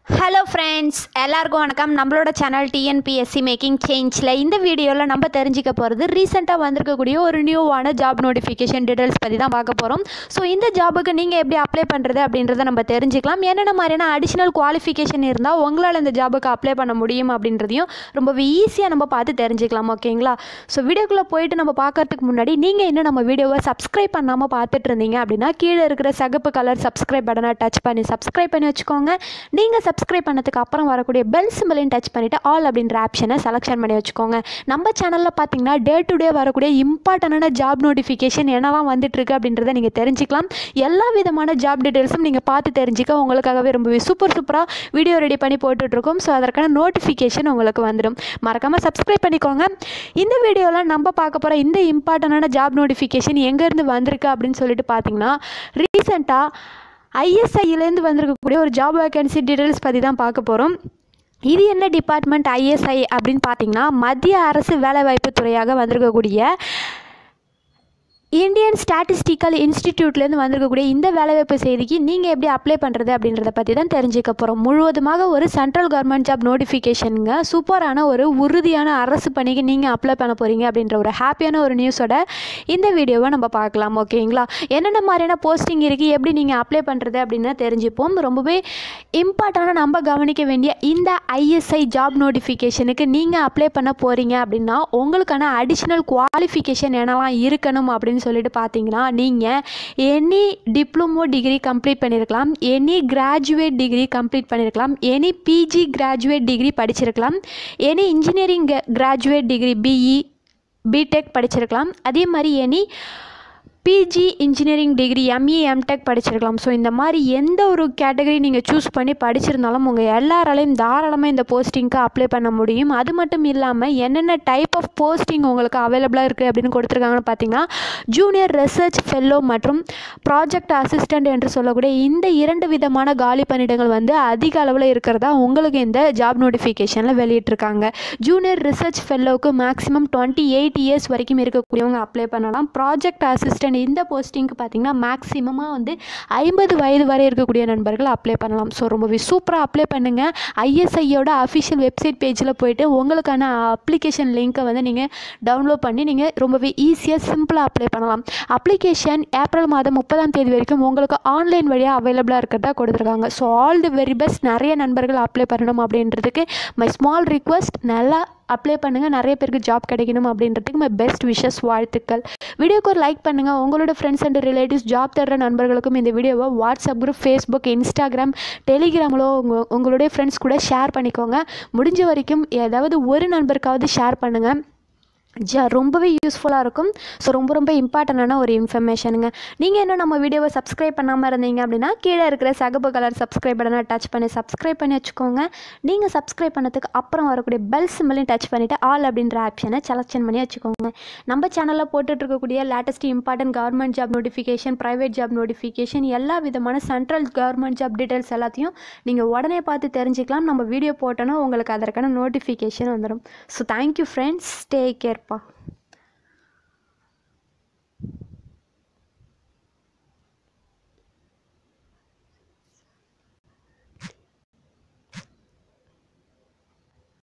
hello friends எல்லாருக்கும் வணக்கம் நம்மளோட சேனல் டிஎன்பிஎஸ்சி மேக்கிங் சேஞ்சில் இந்த வீடியோவில் நம்ம தெரிஞ்சுக்க போகிறது ரீசெண்டாக வந்திருக்கக்கூடிய ஒரு நியூவான ஜாப் நோட்டிஃபிகேஷன் டீடைல்ஸ் பற்றி தான் பார்க்க போகிறோம் ஸோ இந்த ஜாபுக்கு நீங்கள் எப்படி அப்ளை பண்ணுறது அப்படின்றத நம்ம தெரிஞ்சுக்கலாம் என்னென்ன மாதிரியான அடிஷ்னல் குவாலிஃபிகேஷன் இருந்தால் உங்களால் இந்த ஜாபுக்கு அப்ளை பண்ண முடியும் அப்படின்றதையும் ரொம்பவே ஈஸியாக நம்ம பார்த்து தெரிஞ்சுக்கலாம் ஓகேங்களா ஸோ வீடியோக்குள்ளே போயிட்டு நம்ம பார்க்கறதுக்கு முன்னாடி நீங்கள் இன்னும் நம்ம வீடியோவை சப்ஸ்கிரைப் பண்ணாமல் பார்த்துட்டு இருந்தீங்க அப்படின்னா கீழே இருக்கிற சகப்பு கலர் சப்ஸ்கிரைப் பட்டனை டச் பண்ணி சப்ஸ்கிரைப் பண்ணி வச்சுக்கோங்க நீங்கள் சப்ஸ்கிரைப் பண்ணதுக்கு அப்புறம் வரக்கூடிய பெல் சிம்பிளையும் டச் பண்ணிவிட்டு ஆல் அப்படின்ற ஆப்ஷனை செலெக்ஷன் பண்ணி வச்சுக்கோங்க நம்ம சேனலில் பார்த்தீங்கன்னா டே டு டே வரக்கூடிய இம்பார்ட்டண்டான ஜாப் நோட்டிஃபிகேஷன் என்னெல்லாம் வந்துட்டுருக்கு அப்படின்றத நீங்கள் தெரிஞ்சுக்கலாம் எல்லா விதமான ஜாப் டீட்டெயில்ஸும் நீங்கள் பார்த்து தெரிஞ்சுக்க உங்களுக்காகவே ரொம்பவே சூப்பர் சூப்பராக வீடியோ ரெடி பண்ணி போட்டுட்ருக்கோம் ஸோ அதற்கான நோட்டிஃபிகேஷன் உங்களுக்கு வந்துடும் மறக்காமல் சப்ஸ்கிரைப் பண்ணிக்கோங்க இந்த வீடியோவில் நம்ம பார்க்க போகிற இந்த இம்பார்ட்டண்டான ஜாப் நோட்டிஃபிகேஷன் எங்கேருந்து வந்திருக்கு அப்படின்னு சொல்லிட்டு பார்த்தீங்கன்னா ரீசெண்டாக ஐஎஸ்ஐலேருந்து வந்திருக்கக்கூடிய ஒரு ஜாப் வேகன்சி டீட்டெயில்ஸ் பற்றி தான் பார்க்க போகிறோம் இது என்ன டிபார்ட்மெண்ட் ஐஎஸ்ஐ அப்படின்னு பார்த்தீங்கன்னா மத்திய அரசு வேலைவாய்ப்பு துறையாக வந்திருக்கக்கூடிய இந்தியன் ஸ்டாட்டிஸ்டிக்கல் இன்ஸ்டிடியூட்லேருந்து வந்திருக்கக்கூடிய இந்த வேலைவாய்ப்பு செய்திக்கு நீங்கள் எப்படி அப்ளை பண்ணுறது அப்படின்றத பற்றி தான் தெரிஞ்சுக்க போகிறோம் முழுவதுமாக ஒரு சென்ட்ரல் கவர்மெண்ட் ஜாப் நோட்டிஃபிகேஷனுங்க சூப்பரான ஒரு உறுதியான அரசு பணிக்கு நீங்கள் அப்ளை பண்ண போகிறீங்க அப்படின்ற ஒரு ஹாப்பியான ஒரு நியூஸோட இந்த வீடியோவை நம்ம பார்க்கலாம் ஓகேங்களா என்னென்ன மாதிரியான போஸ்டிங் இருக்குது எப்படி நீங்கள் அப்ளை பண்ணுறது அப்படின்னு தெரிஞ்சுப்போம் ரொம்பவே இம்பார்ட்டண்டாக நம்ம கவனிக்க வேண்டிய இந்த ஐஎஸ்ஐ ஜாப் நோட்டிஃபிகேஷனுக்கு நீங்கள் அப்ளை பண்ண போகிறீங்க அப்படின்னா உங்களுக்கான அடிஷ்னல் குவாலிஃபிகேஷன் என்னெல்லாம் இருக்கணும் அப்படின்னு சொல்லிட்டு பார்த்தீங்கன்னா நீங்கள் எனி டிப்ளமோ டிகிரி கம்ப்ளீட் பண்ணியிருக்கலாம் எனி கிராஜுவேட் டிகிரி கம்ப்ளீட் பண்ணியிருக்கலாம் எனி பிஜி கிராஜுவேட் டிகிரி படிச்சிருக்கலாம் any engineering graduate degree BE BTech படிச்சிருக்கலாம் அதே மாதிரி any PG engineering degree ME MTech படிச்சிருக்கலாம் ஸோ இந்த மாதிரி எந்த ஒரு கேட்டகரி நீங்கள் சூஸ் பண்ணி படிச்சிருந்தாலும் உங்கள் எல்லாராலையும் தாராளமாக இந்த போஸ்டிங்க்கு அப்ளை பண்ண முடியும் அது மட்டும் இல்லாமல் என்னென்ன டைப் ஆஃப் போஸ்டிங் உங்களுக்கு அவைலபிளாக இருக்குது அப்படின்னு கொடுத்துருக்காங்கன்னு பார்த்தீங்கன்னா ஜூனியர் ரிசர்ச் ஃபெல்லோ மற்றும் ப்ராஜெக்ட் அசிஸ்டண்ட் என்று சொல்லக்கூடிய இந்த இரண்டு விதமான காலி பணியிடங்கள் வந்து அதிக அளவில் இருக்கிறதா உங்களுக்கு இந்த ஜாப் நோட்டிஃபிகேஷனில் வெளியிட்டிருக்காங்க ஜூனியர் ரிசர்ச் ஃபெல்லோவுக்கு மேக்ஸிமம் டுவெண்ட்டி எயிட் இயர்ஸ் வரைக்கும் இருக்கக்கூடியவங்க அப்ளை பண்ணலாம் ப்ராஜெக்ட் அசிஸ்டண்ட் இந்த போஸ்டிங்க்கு பார்த்தீங்கன்னா மேக்ஸிமமாக வந்து ஐம்பது வயது வரை இருக்கக்கூடிய நண்பர்கள் அப்ளை பண்ணலாம் ஸோ ரொம்பவே சூப்பராக அப்ளை பண்ணுங்கள் ஐஎஸ்ஐயோட அஃபிஷியல் வெப்சைட் பேஜில் போயிட்டு உங்களுக்கான அப்ளிகேஷன் லிங்க்கை வந்து நீங்கள் டவுன்லோட் பண்ணி நீங்கள் ரொம்பவே ஈஸியாக சிம்பிளாக அப்ளை பண்ணலாம் அப்ளிகேஷன் ஏப்ரல் மாதம் முப்பதாம் தேதி வரைக்கும் உங்களுக்கு ஆன்லைன் வழியாக அவைலபிளாக இருக்கிறதா கொடுத்துருக்காங்க so all the very best நிறைய நண்பர்கள் அப்ளை பண்ணணும் அப்படின்றதுக்கு மை ஸ்மால் ரிக்வஸ்ட் நல்லா அப்ளை பண்ணுங்கள் நிறைய பேருக்கு ஜாப் கிடைக்கணும் அப்படின்றதுக்கு மை பெஸ்ட் விஷஸ் வாழ்த்துக்கள் வீடியோக்கு ஒரு லைக் பண்ணுங்கள் உங்களோட ஃப்ரெண்ட்ஸ் அண்ட் ரிலேட்டிவ்ஸ் ஜாப் தர்ற நண்பர்களுக்கும் இந்த வீடியோவை வாட்ஸ்அப் குரூப் ஃபேஸ்புக் இன்ஸ்டாகிராம் டெலிகிராமிலோ உங்கள் உங்களுடைய ஃப்ரெண்ட்ஸ் கூட ஷேர் பண்ணிக்கோங்க முடிஞ்ச வரைக்கும் ஏதாவது ஒரு நண்பருக்காவது ஷேர் பண்ணுங்கள் ஜா ரொம்பவே யூஸ்ஃபுல்லாக இருக்கும் ஸோ ரொம்ப ரொம்ப இம்பார்ட்டண்டான ஒரு இன்ஃபர்மேஷனுங்க நீங்கள் இன்னும் நம்ம வீடியோவை சப்ஸ்கிரைப் பண்ணாமல் இருந்தீங்க அப்படின்னா கீழே இருக்கிற சகப்பு கலர் சப்ஸ்கிரைப் பட்டனை டச் பண்ணி சப்ஸ்கிரைப் பண்ணி வச்சுக்கோங்க நீங்கள் சப்ஸ்கிரைப் பண்ணதுக்கு அப்புறம் வரக்கூடிய பெல் சிம்பிளையும் டச் பண்ணிவிட்டு ஆல் அப்படின்ற ஆப்ஷனை செலக்ஷன் பண்ணி வச்சுக்கோங்க நம்ம சேனலில் போட்டுட்டு இருக்கக்கூடிய latest important government job notification private job notification எல்லா விதமான சென்ட்ரல் கவர்மெண்ட் ஜாப் டீட்டெயில்ஸ் எல்லாத்தையும் நீங்கள் உடனே பார்த்து தெரிஞ்சுக்கலாம் நம்ம வீடியோ போட்டோன்னா உங்களுக்கு அதற்கான நோட்டிஃபிகேஷன் வந்துடும் ஸோ தேங்க்யூ ஃப்ரெண்ட்ஸ் டேக் கேர்ப்பா